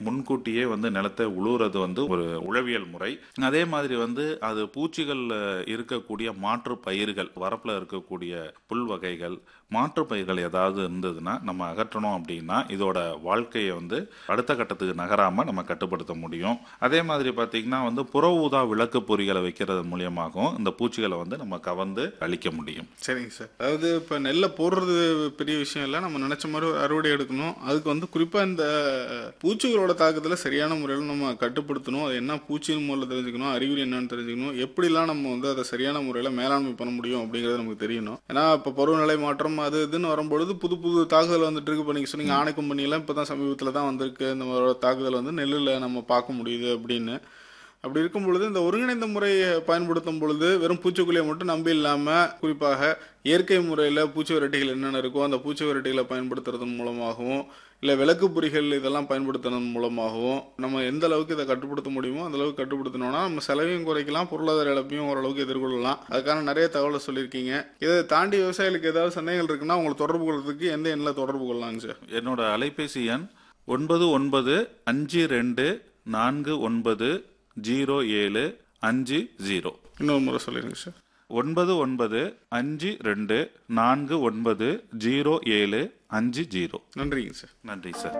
முன்கூட்டியே வந்து நிலத்தை உழுவுறது வந்து ஒரு உழவியல் முறை அதே மாதிரி வந்து அது பூச்சிகள் இருக்கக்கூடிய மாற்று பயிர்கள் வரப்புல இருக்கக்கூடிய புல் வகைகள் மாற்று பயிர்கள் ஏதாவது இருந்ததுன்னா நம்ம அகற்றணும் அப்படின்னா இதோட வாழ்க்கையை வந்து அடுத்த கட்டத்துக்கு நகராம நம்ம கட்டுப்படுத்த முடியும் அதே மாதிரி பார்த்தீங்கன்னா வந்து புற ஊதா விளக்கு பொறிகளை வைக்கிறது மூலியமாகவும் இந்த பூச்சிகளை வந்து நம்ம கவர்ந்து அழிக்க முடியும் சரிங்க சார் அதாவது இப்போ நெல்லை போடுறது பெரிய விஷயம் இல்லை நம்ம நினச்ச மாதிரி ஒரு அறுவடை எடுக்கணும் அதுக்கு வந்து குறிப்பாக இந்த பூச்சிகளோட தாக்கத்தில் சரியான முறையில் நம்ம கட்டுப்படுத்தணும் அது என்ன பூச்சின்னு முதல்ல தெரிஞ்சுக்கணும் அறிகுறி என்னன்னு தெரிஞ்சுக்கணும் எப்படிலாம் நம்ம வந்து அதை சரியான முறையில் மேலாண்மை பண்ண முடியும் அப்படிங்கிறது நமக்கு தெரியணும் ஏன்னா இப்போ பருவநிலை மாற்றம் அது இதுன்னு வரும்பொழுது புது புது தாக்குதல் வந்துட்டு இருக்கு இப்போ நீங்கள் சொன்னீங்க ஆணை கம்பெனிலாம் இப்போ தான் சமீபத்தில் தான் வந்திருக்கு இந்த மாதிரி தாக்குதல் வந்து நெல்லில் நம்ம பார்க்க முடியுது அப்படின்னு அப்படி இருக்கும் பொழுது இந்த ஒருங்கிணைந்த முறையை பயன்படுத்தும் பொழுது வெறும் பூச்சிக்கொல்லியை மட்டும் நம்பி இல்லாமல் குறிப்பாக இயற்கை முறையில் பூச்சி விரட்டிகள் என்னென்ன இருக்கோ அந்த பூச்சி விரட்டிகளை பயன்படுத்துறதன் மூலமாகவும் இல்லை விளக்கு பொறிகள் இதெல்லாம் பயன்படுத்துறதன் மூலமாகவும் நம்ம எந்த அளவுக்கு இதை கட்டுப்படுத்த முடியுமோ அந்த அளவுக்கு கட்டுப்படுத்தினோம்னா நம்ம செலவையும் குறைக்கலாம் பொருளாதார இழப்பையும் ஓரளவுக்கு எதிர்கொள்ளலாம் அதுக்கான நிறைய தகவலை சொல்லியிருக்கீங்க இதை தாண்டி விவசாயிகளுக்கு ஏதாவது சந்தேகங்கள் இருக்குன்னா உங்களை தொடர்பு கொள்றதுக்கு எந்த எண்ணில் தொடர்பு கொள்ளலாங்க சார் என்னோட அலைபேசி எண் ஒன்பது ஒன்பது அஞ்சு ரெண்டு நான்கு ஒன்பது ஜீரோ ஏழு அஞ்சு ஜீரோ இன்னொரு முறை சொல்லிடுங்க சார் ஒன்பது ஒன்பது அஞ்சு ரெண்டு நான்கு ஒன்பது ஜீரோ ஏழு அஞ்சு ஜீரோ நன்றிங்க சார் நன்றி சார்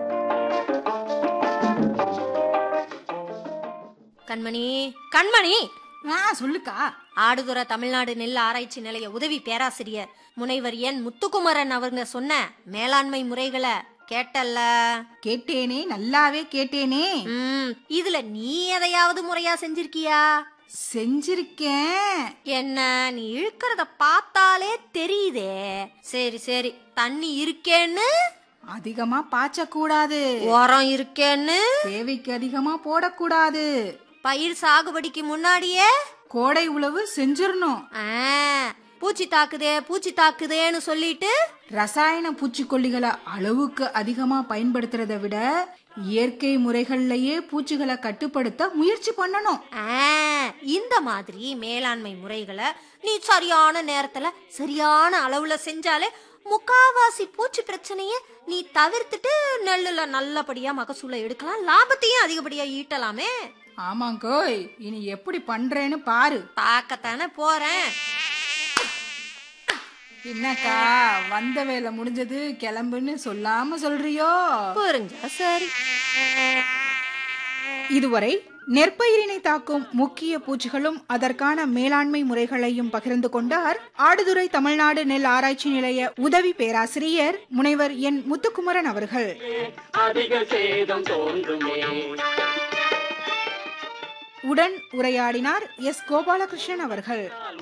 கண்மணி கண்மணி ஆ சொல்லுக்கா ஆடுதுறை தமிழ்நாடு நெல் ஆராய்ச்சி நிலைய உதவி பேராசிரியர் முனைவர் என் முத்துக்குமரன் அவங்க சொன்ன மேலாண்மை முறைகளை கேட்டல்ல கேட்டேனே நல்லாவே கேட்டேனே ம் இதுல நீ எதையாவது முறையா செஞ்சிருக்கியா செஞ்சிருக்கேன் என்ன நீ இழுக்கிறத பார்த்தாலே தெரியுதே சரி சரி தண்ணி இருக்கேன்னு அதிகமா பாய்ச்ச கூடாது உரம் இருக்கேன்னு தேவைக்கு அதிகமா போடக்கூடாது பயிர் சாகுபடிக்கு முன்னாடியே கோடை உழவு செஞ்சிரணும் ஆ, பூச்சி தாக்குதே பூச்சி தாக்குதேன்னு சொல்லிட்டு ரசாயன பூச்சிக்கொல்லிகளை அளவுக்கு அதிகமா பயன்படுத்துறதை விட இயற்கை முறைகள்லயே பூச்சிகளை கட்டுப்படுத்த முயற்சி பண்ணணும் ஆ, இந்த மாதிரி மேலாண்மை முறைகளை நீ சரியான நேரத்துல சரியான அளவுல செஞ்சாலே முக்காவாசி பூச்சி பிரச்சனைய நீ தவிர்த்துட்டு நெல்லுல நல்லபடியா மகசூலை எடுக்கலாம் லாபத்தையும் அதிகப்படியா ஈட்டலாமே ஆமாங்கோய் இனி எப்படி பண்றேன்னு பாரு பார்க்கத்தானே போறேன் என்னக்கா வந்த வேலை முடிஞ்சது கிளம்புன்னு சொல்லாம சொல்றியோ புரிஞ்சா சரி இதுவரை நெற்பயிரினை தாக்கும் முக்கிய பூச்சிகளும் அதற்கான மேலாண்மை முறைகளையும் பகிர்ந்து கொண்டார் ஆடுதுறை தமிழ்நாடு நெல் ஆராய்ச்சி நிலைய உதவி பேராசிரியர் முனைவர் என் முத்துக்குமரன் அவர்கள் அதிக சேதம் தோன்றுமே உடன் உரையாடினார் எஸ் கோபாலகிருஷ்ணன் அவர்கள்